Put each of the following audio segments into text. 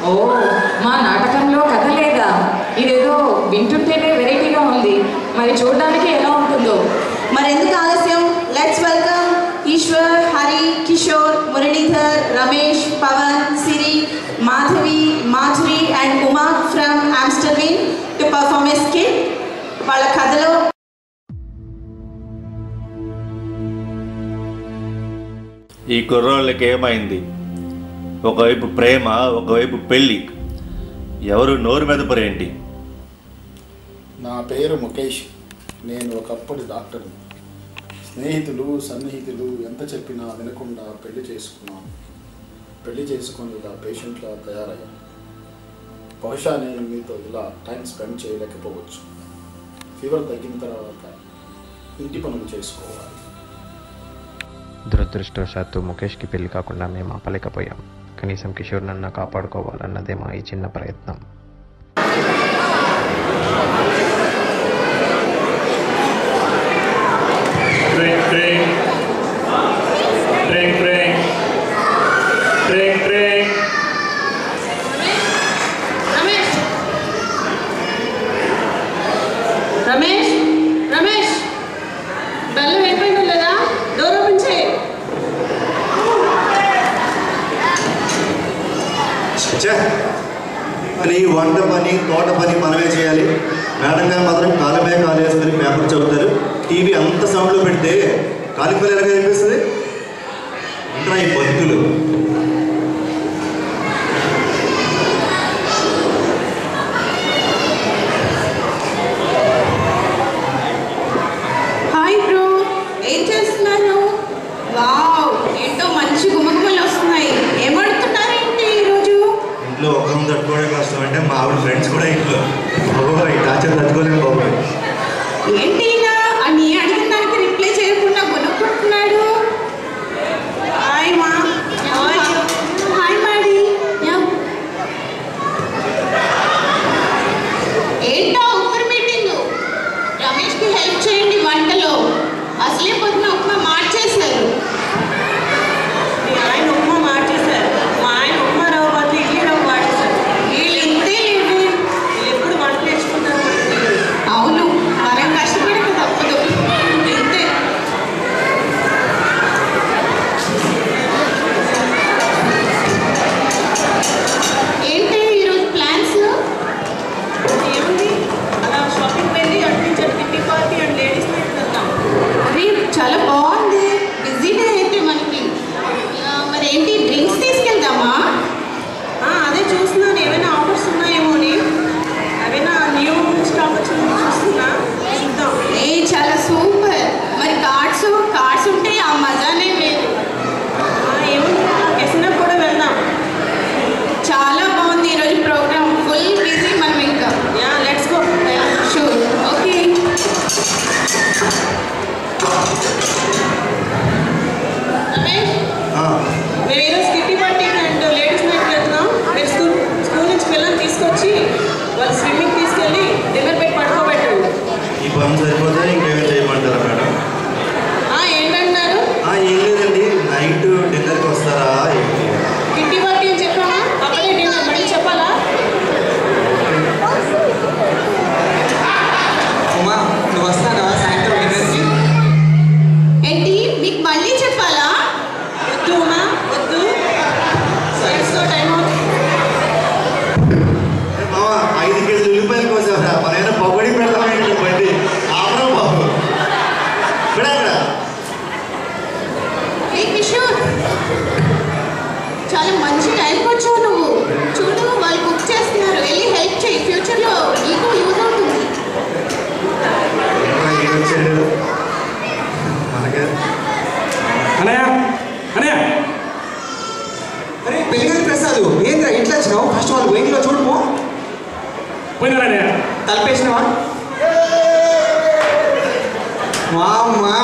ఓ మా నాటకంలో కథ లేదా ఇదేదో వింటుంటేనే వెరైటీగా ఉంది మరి చూడడానికి ఎలా ఉంటుందో మరెందుకు ఆలస్యం let's welcome Eshwar Hari Kishore Muralidhar Ramesh Pavan Siri Madhavi Madhuri and Uma from Amstelveen to perform a skit వాళ్ళ కథలో ఈ కుర్రోళ్ళకి ఏమైంది ఒకవైపు ప్రేమ ఒకవైపు పెళ్ళి ఎవరు నోరు మెదపరేంటి నా పేరు ముఖేష్ నేను ఒకప్పుడు డాక్టర్ని స్నేహితులు సన్నిహితులు ఎంత చెప్పినా వినకుండా పెళ్లి చేసుకున్నాను పెళ్లి చేసుకొని ఇలా పేషెంట్లా తయారయ్యాను బహుశా నేను మీతో ఇలా టైం స్పెండ్ చేయలేకపోవచ్చు ఫీవర్ తగ్గిన తర్వాత ఇంటి పనులు చేసుకోవాలి దురదృష్టవశాత్తు ముఖేష్కి పెళ్లి కాకుండా మేము ఆపలేకపోయాం కనీసం కిషోర్ నన్ను కాపాడుకోవాలన్నదే మా ఈ చిన్న ప్రయత్నం Drink, drink. Drink, drink. Drink, drink. Ramesh Ramesh Ramesh బెల్లం అయిపోయిందో లేదా డోర్ ఓపెన్ చేయి ఛే! మరి వంట పని తోట పని మనమే చేయాలి మేడం గారు మాత్రం కాలమే కాలు వేసుకొని పేపర్ చదువుతారు టీవీ అంత సౌండ్లో పెడితే కాలికి పని ఎలాగ అనిపిస్తుంది ఉంటా ఈ బతుకులు హాయ్ బ్రో ఏం చేస్తున్నారు వావ్ ఏంటో మంచి గుమగుమలు వస్తున్నాయి ఏమడుతున్నారు ఏంటి ఈరోజు ఇంట్లో ఒకరిని తట్టుకోవడం కష్టం అంటే మా ఆవిడ ఫ్రెండ్స్ కూడా ఇంట్లో బాబోయ్ టార్చర్ తట్టుకోలేము బాబోయ్ ఏంటి ఇలా అని అడిగిన దానికి రిప్లై చేయకుండా కొనుక్కుంటున్నాడు హాయ్ మా హాయ్ మాడి ఏంటో ఉప్పర్ మీటింగ్ రమేష్కి హెల్ప్ చేయండి వంటలో అసలే పొద్దున ఉప్మా మార్చేశారు మీ ఆయన ఉప్మా మార్చేశారు మా ఆయన ఉప్మా రవ్వ బదులు ఇడ్లీ రవ్వ వాడేశారు వీళ్ళు ఇంతే లేదు వీళ్ళు ఎప్పుడు వంట నేర్చుకుంటారు మనకు తెలియదు. అవును మనం కష్టపడక తప్పదు ఇంతే ఏంటి ఈరోజు ప్లాన్స్ ఏముంది అలా షాపింగ్ వెళ్ళి అటు నుంచి అటు kitty party and ladies night వెళ్దాం అరే చాలా బాగుంది బిజీ డే అయితే మనకి ఆ, మరి ఏంటి డ్రింక్స్ తీసుకెళ్దామా ఆ, అదే చూస్తున్నాను ఏమైనా ఆఫర్స్ ఉన్నాయేమో అని ఏమైనా న్యూ స్టాక్ వచ్చిందో చూస్తున్నా చూద్దాం ఏ చాలా సూపర్ మరి కార్డ్స్ కార్డ్స్ ఉంటే ఆ మజానే వేరు ఆ, ఏముంది కెసినా కూడా వెళ్దాం చాలా బాగుంది ఈరోజు ప్రోగ్రామ్ ఫుల్ బిజీ మనం ఇంకా yeah let's go sure okay Ramesh ఆ, మేము ఈరోజు kitty party and ladies night వెళ్తున్నాం మీరు స్కూల్ స్కూల్ నుంచి పిల్లల్ని తీసుకొచ్చి వాళ్ళు స్విమ్మింగ్ తీసుకెళ్ళి డిన్నర్ పెట్టి పడుకోబెట్టండి ఈ పని సరిపోతే ఇంకేమైనా చేయమంటారా మేడం ఆ, ఏంటంటున్నారు ఆ, ఏం లేదండి నైట్ డిన్నర్కి వస్తారా ఏంటి? కిట్టి పార్టీ అని చెప్పామా అప్పుడే డిన్నర్ మళ్ళీ చెప్పాలా ఉమా నువ్వు వస్తానా సాయంత్రం డిన్నర్కి ఏంటి మీకు మళ్ళీ చెప్పాలా వద్దు ఉమా వద్దు సైడ్స్లో టైం అవుతుంది మామ ఐదు కేజీలు ఉల్లిపాయలు కోసావరా పనైనా పకోడీ పెడతామేంటి బండి ఆపరా బాబు ఇక్కడ ఇక్కడ ఏ కిషోర్ చాలా మంచి టైంకి వచ్చావు నువ్వు చూడు వాళ్ళు కుక్ చేస్తున్నారు వెళ్ళి హెల్ప్ చేయి ఫ్యూచర్లో నీకు యూజ్ అవుతుంది ఏంట్రా ఈడు వచ్చాడు మనకే అనయ్య అనయ్య అరే పెళ్ళిగారి ప్రసాద్ ఏంద్రా ఇంట్లో వచ్చినావు ఫస్ట్ వాళ్ళు వెహికల్లో చూడుకో పోయినారా అనయ్య తలపేసినావా మా అమ్మా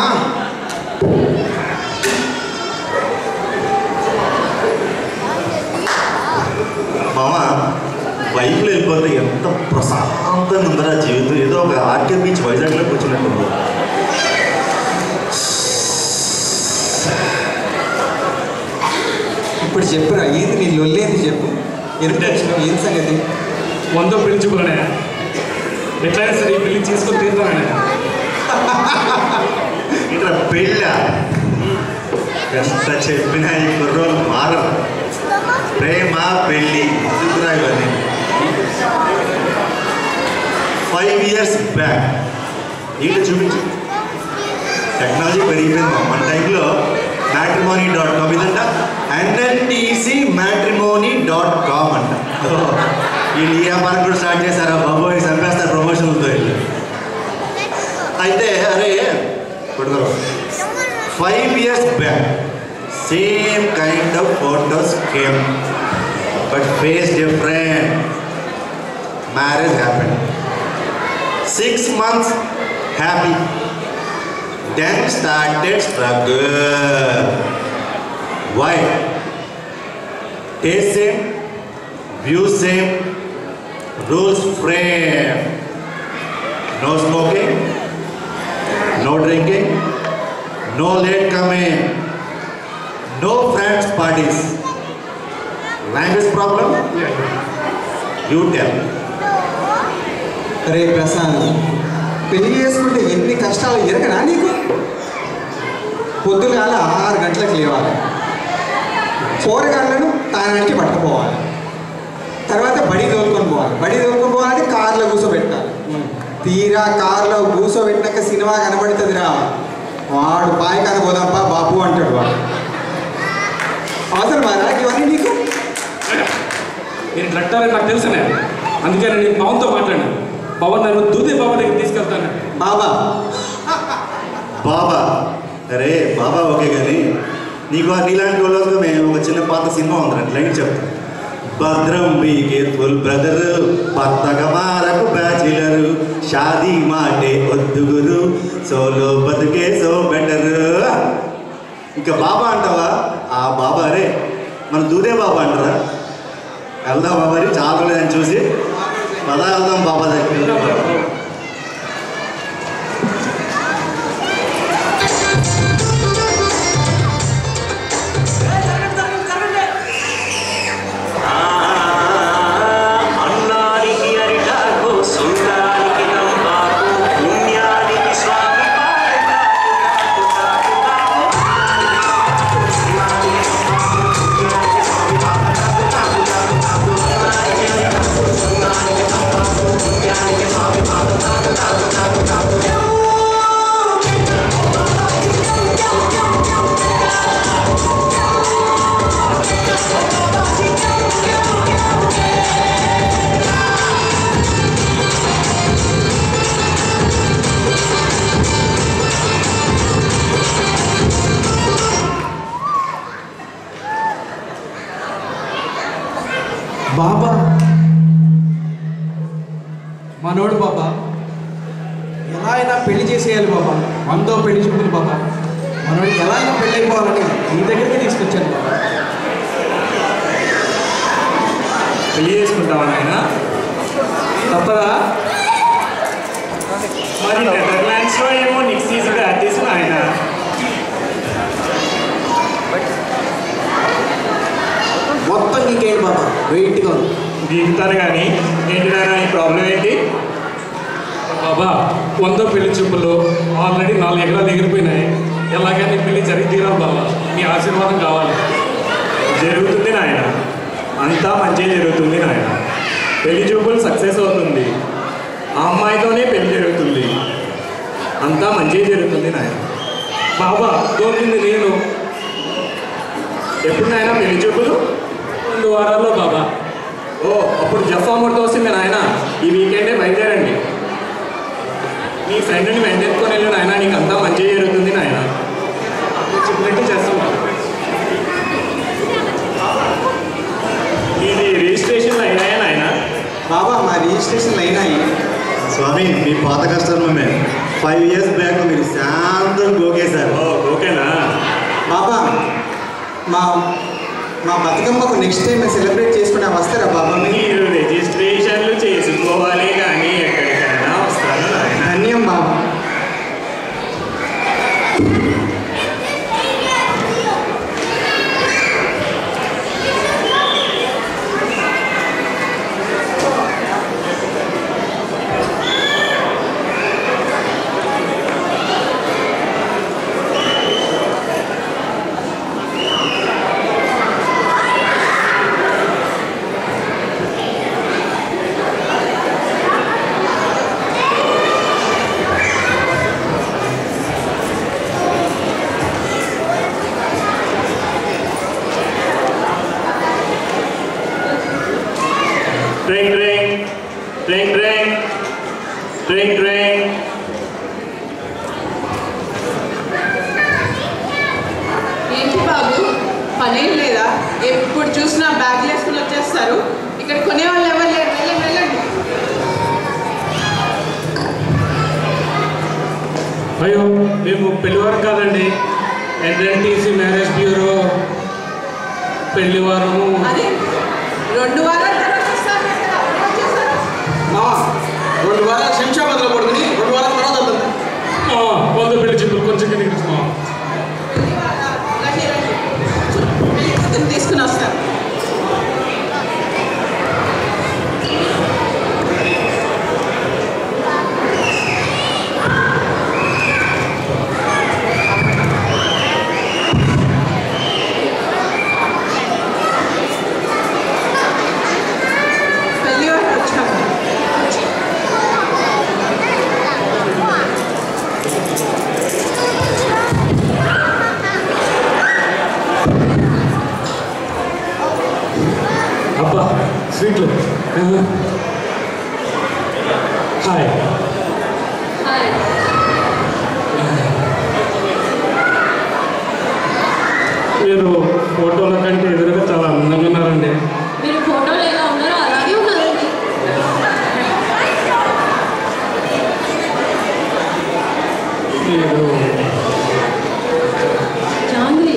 మామ బైక్లో వెళ్ళిపోతే ఎంత ప్రశాంతంగా ఉందరా జీవితం ఏదో ఒక ఆర్కే బీచ్ వైజాగ్లో కూర్చున్నట్టుంది ఇప్పుడు చెప్పురా ఏంది నీ లొల్లేంది చెప్పు ఎందుకు వచ్చినావు ఏం సంగతి వందో పిలుచుకోనే ఎట్లయినా సరే ఈ పెళ్లి చేసుకొని తీరుతానే ఇట్లా పెళ్ళ ఎంత చెప్పినా ఈ కుర్రోలు మారరు ప్రేమ పెళ్ళి ఎందుకురా ఇవన్నీ ఫైవ్ ఇయర్స్ బ్యాక్ ఏంటో చూపించు టెక్నాలజీ పెరిగిపోయింది మన టైంలో మ్యాట్రిమోనీ డాట్ కామ్ ఇదంట ఎన్ఎన్టీసీ మ్యాట్రిమోనీ డాట్ కామ్ అంట వీళ్ళు ఈ వ్యాపారం కూడా స్టార్ట్ చేశారా బాబోయ్ చంపేస్తారు ప్రమోషన్లతో వెళ్ళి అయితే అరే పట్టుకోరు five years back same kind of photos came but face different marriage happen six months happy then started struggle why taste same views same rules frame no smoking no drinking, no late coming, no friends parties. Language problem? You tell. రే ప్రశాంత్ పెళ్లి చేసుకుంటే ఎన్ని కష్టాలు ఎరగనా నీకు పొద్దుగాల ఆరు గంటలకు లేవాలి కూరగాయలను తానానికి పట్టుకుపోవాలి తర్వాత బడి తోలుకొని పోవాలి బడి తోలుకొని పోవాలంటే కార్లో కూర్చోబెట్టాలి తీరా కార్లో కూర్చోబెట్టినాక సినిమా కనబడుతుంది రా వాడు పాయకాన పోదాంపా బాబు అంటాడు వాడు అవసరం రా ఇవన్నీ నీకు నేను డ్రక్టర్ అని నాకు తెలుసునే అందుకే నేను పవన్తో మాట్లాడాను పవన్ నన్ను దూదే బాబా దగ్గర తీసుకెళ్తాను బాబా బాబా అరే బాబా ఓకే కానీ నీకు ఆ నీలాంటి వాళ్ళతో మేము ఒక చిన్న పాత సినిమా ఉందండి లైన్ చెప్తాను భద్రం మీ కేర్ఫుల్ బ్రదర్ పత్తక మారకు బ్యాచిలర్ షాదీ మాటే వద్దు గురు సోలో బతుకే సో బెటర్ ఇంకా బాబా అంటావా ఆ బాబా అరే మన దూదే బాబా అంటారా వెళ్దామా మరి చాలా లేదని చూసి పదా వెళ్దాం బాబా దగ్గర అన్నానికి అరిటాకు సుందరానికి నంబాకు పుణ్యానికి స్వామి బాబా మనోడు బాబా ఎలా అయినా పెళ్లి చేసేయాలి బాబా వందో పెళ్లి చూపులు బాబా మనోడికి ఎలా అయినా పెళ్లి అయిపోవాలని నీ దగ్గరికి తీసుకొచ్చాను బాబా పెళ్లి చేసుకుంటావా నాయన తప్పదా మరి నెదర్లాండ్స్లో ఏమో నిక్సీస్ ప్రాక్టీస్ నాయన మొత్తం నీకేంటి బాబా వెయిట్గా ఉంది దిగుతారు కానీ ఏంటి నాయన ఈ ప్రాబ్లం ఏంటి బాబా వందో పెళ్లి చూపులు ఆల్రెడీ నాలుగు ఎకరాలు ఎగిరిపోయినాయి ఎలాగైనా ఈ పెళ్లి జరిగి తీరాలి బాబా మీ ఆశీర్వాదం కావాలి జరుగుతుంది నాయన అంతా మంచి జరుగుతుంది నాయన పెళ్లి చూపులు సక్సెస్ అవుతుంది ఆ అమ్మాయితోనే పెళ్లి జరుగుతుంది అంతా మంచి జరుగుతుంది నాయన బాబా దోకింది నేను ఎప్పుడు నాయన పెళ్లి చూపులు రెండు వారాల్లో బాబా ఓ అప్పుడు జఫామర్తో వస్తుంది నాయన ఈ వీకెండే బయలుదేరండి మీ ఫ్రెండ్ని వెంటెత్తుకొని వెళ్ళి నాయన నీకు అంతా మంచి జరుగుతుంది నాయన నువ్వు చెప్పినట్టు చేస్తున్నా ఇది రిజిస్ట్రేషన్లు అయినాయా నాయన బాబా మా రిజిస్ట్రేషన్లు అయినాయి స్వామి మీ పాత కస్టమర్ ఫైవ్ ఇయర్స్ బ్యాక్ మీరు శాంతం గోకేశారు ఓ ఓకేనా బాబా మా మా బతుకమ్మకు నెక్స్ట్ టైం సెలబ్రేట్ చేసుకునే వస్తారా బాబా మీరు మీరు రిజిస్ట్రేషన్లు చేసుకోవాలి కానీ ఎక్కడికైనా వస్తాను నాయన ధన్యం బాబా train train train train train train ఏంటి బాబు పనేం లేదా ఎప్పుడు చూసినా బ్యాగ్ వేసుకుని వచ్చేస్తారు ఇక్కడ కొనేవాళ్ళు ఎవరు లేరు వెళ్ళండి వెళ్ళండి అయ్యో మేము పెళ్లివారం కాదండి ఎన్ఎన్టీసీ మ్యారేజ్ బ్యూరో పెళ్లివారము అదే రెండు వారాల తర్వాత వస్తారు కదా, అప్పుడే వచ్చేస్తారు. మావా రెండు వారాలు శంషాబాద్లో పడుకుని రెండు వారాల తర్వాత వెళ్తుంది ఆ, వంద పెళ్లి చెప్పులు కొంచెం కిందకి తీసుకో. రండి, రండి. పెళ్లి కూతురు తీసుకుని వస్తారు పెళ్లి వారు వచ్చారు అబ్బా స్వీట్లు ఆ. హాయ్ మీరు ఫోటోల కంటే ఎదురుగా చాలా అందంగా ఉన్నారండి మీరు ఫోటోలు ఎలా ఉన్నారో అలాగే ఉన్నారండి మీరు జాంగ్రీ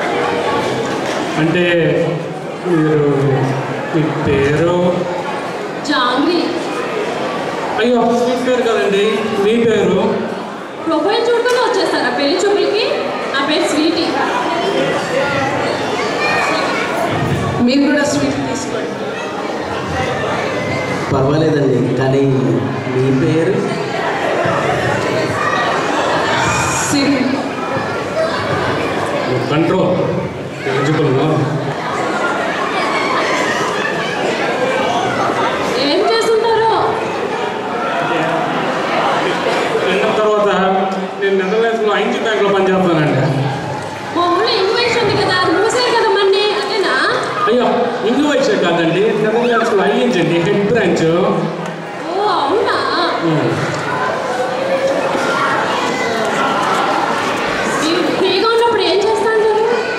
అంటే మీరు మీ పేరు జాంగ్రీ అయ్యో మీ పేరు కదండి మీ పేరు ప్రొఫైల్ చూడకుండా వచ్చేస్తారా పెళ్లి చూపులకి నా పేరు స్వీటీ మీరు కూడా స్వీట్ తీసుకోండి పర్వాలేదండి కానీ మీ పేరు సిరి కంట్రోల్ ఎలిజిబుల్గా ఏం చేస్తుంటారో నిన్న తర్వాత నేను నెదర్లాండ్స్లో ఐన్జీ బ్యాంక్లో పనిచేస్తానండి మా ఊళ్ళో ఇన్వెస్ట్ ఉంది కదా అది మూసారు కదా మన్ని అదేనా అయ్యో ఇంగ్లీ వైట్ కాదండి నెదర్లాండ్స్లో ఐఎన్జీ అండి హెడ్ బ్రాంచ్ ఓ అవునా మీరు ఫ్రీగా ఉన్నప్పుడు ఏం చేస్తాంటారు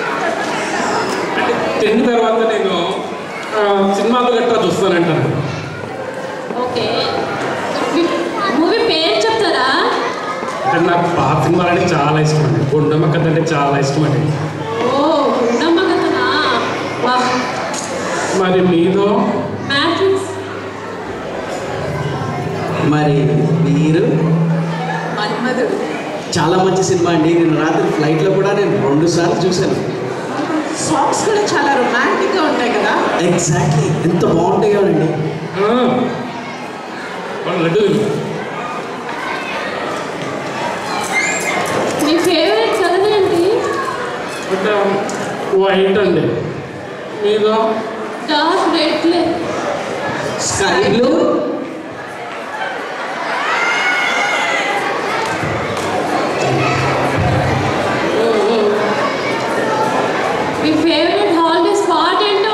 తిన్న తర్వాత నేను ఆ, సినిమాలు గట్రా చూస్తానంటాను ఓకే మూవీ పేరు చెప్తారా అంటే నాకు పాత సినిమాలు అంటే చాలా ఇష్టం అండి గుండమ్మ కథ అంటే చాలా ఇష్టం అండి ఓ ఉండమ్మ కథనా వా మరి మీదో మ్యాట్రిక్స్ మరి మీరు మన్మధుడు చాలా మంచి సినిమా అండి నేను రాత్రి ఫ్లైట్లో కూడా నేను రెండు సార్లు చూశాను సాంగ్స్ కూడా చాలా రొమాంటిక్ గా ఉంటాయి కదా ఎగ్జాక్ట్లీ ఎంత బాగుంటాయో అండి ఆ, వాళ్ళు లడ్డు మీ ఫేవరెట్ కలర్ ఏంటి అంటే వైట్ అండి మీదో డార్క్ రెడ్ స్కై బ్లూ మీ ఫేవరెట్ హాలిడే స్పాట్ ఏంటో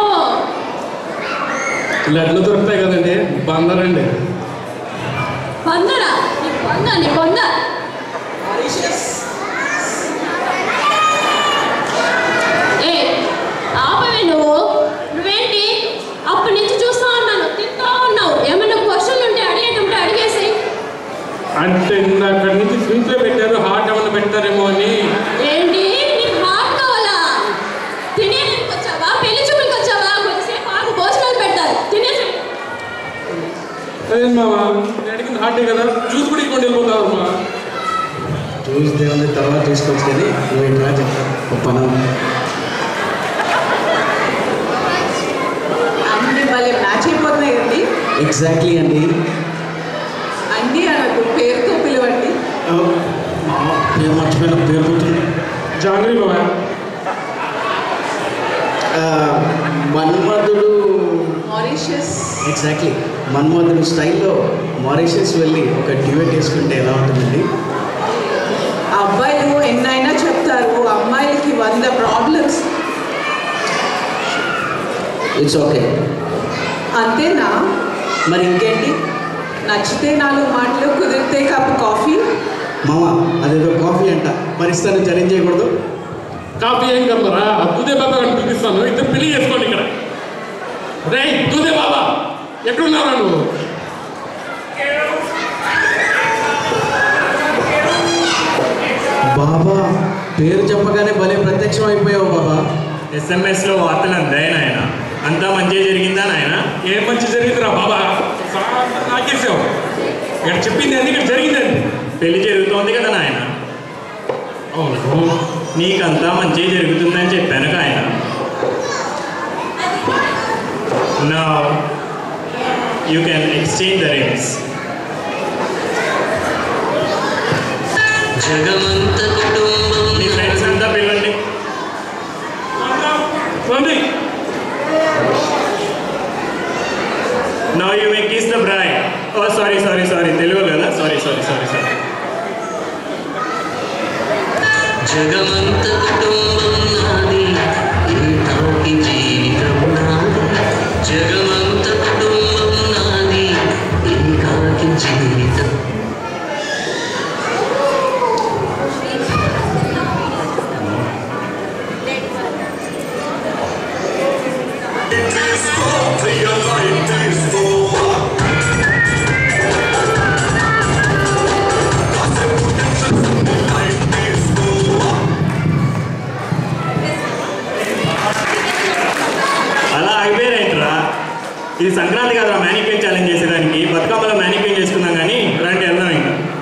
లడ్లు దొరుకుతాయి కదండి బందరండి పొందరా నీ పొంద నీ పొంద ఏ ఆపవే నువ్వు నువ్వేంటి అప్పటి నుంచి చూస్తా ఉన్నాను తింటా ఉన్నావు ఏమైనా క్వశ్చన్లు ఉంటే అడిగేటంటే అడిగేసి అంటే అక్కడి నుంచి స్వీట్లో పెట్టారు హాట్ ఏమైనా పెట్టారేమో అని ఏంటి నీకు హాట్ కావాలా తినేదానికి వచ్చావా పెళ్లి చూపులకు వచ్చావా కొద్దిసేపు ఆగు భోజనాలు పెడతారు తినేసి అదే మావా నేను అడిగింది హాటే కదా జ్యూస్ కూడా ఇవ్వండి వెళ్ళిపోతావు మా చూసి దేవుని తర్వాత తీసుకోవచ్చు కానీ నువ్వు ఏంట్రా చెప్తాను ఒక పని ఉంది. అన్ని భలే మ్యాచ్ అయిపోతున్నాయి కదండి ఎగ్జాక్ట్లీ అండి అండి అనకు పేరుతో పిలవండి ఓ, ఆ, పేరు మర్చిపోయిన పేరు గుర్తుంది జాంగ్రీ బాబా ఆ, మన్మధుడు మారిషియస్ ఎగ్జాక్ట్లీ మన్మధుడు స్టైల్లో మారిషస్ వెళ్ళి ఒక డ్యూయట్ వేసుకుంటే ఎలా ఉంటుందండి అబ్బాయిలు ఎన్నైనా చెప్తారు అమ్మాయిలకి వంద ప్రాబ్లమ్స్ ఇట్స్ ఓకే అంతేనా మరి ఇంకేంటి నచ్చితే నాలుగు మాటలు కుదిరితే కప్పు కాఫీ మామ అదేదో కాఫీ అంట మరి ఇస్తాను చర్యం చేయకూడదు కాఫీ ఏం కమ్మరా తుదే బాబా అని పిలిపిస్తాను ఇద్దరు పెళ్లి చేసుకోండి ఇక్కడ రే తుదే బాబా ఎక్కడున్నారా నువ్వు బాబా పేరు చెప్పగానే భలే ప్రత్యక్షం అయిపోయావు బాబా ఎస్ఎంఎస్లో వార్తలు అందాయి నాయన అంతా మంచిగా జరిగిందా నాయన ఏం మంచి జరిగిందిరా బాబా నాకేసావు ఇక్కడ చెప్పింది అన్ని ఇక్కడ జరిగిందండి పెళ్లి జరుగుతోంది కదా నాయన అవును నీకంతా మంచిగా జరుగుతుందని చెప్పాను ఆయన నా you can exchange the rings జగమంత కుటుంబం మీ ఫ్రెండ్స్ అంతా పిల్లండి రండి now you may kiss the bride oh sorry sorry sorry Telugu కదా సారీ సారీ సారీ సారీ జగమంత కుటుంబం నాది ఇంటాకి జీవితం నాది జగమంత కుటుంబం నాది ఇంకాకి జీవితం అలా అయిపోయారేంట్రా ఇది సంక్రాంతి కదా మ్యానిక్యూర్ ఛాలెంజ్ చేసేదానికి బతుకమ్మలో మ్యానిక్యూర్ చేసుకున్నాం కానీ రండి వెళ్దాం ఇంకా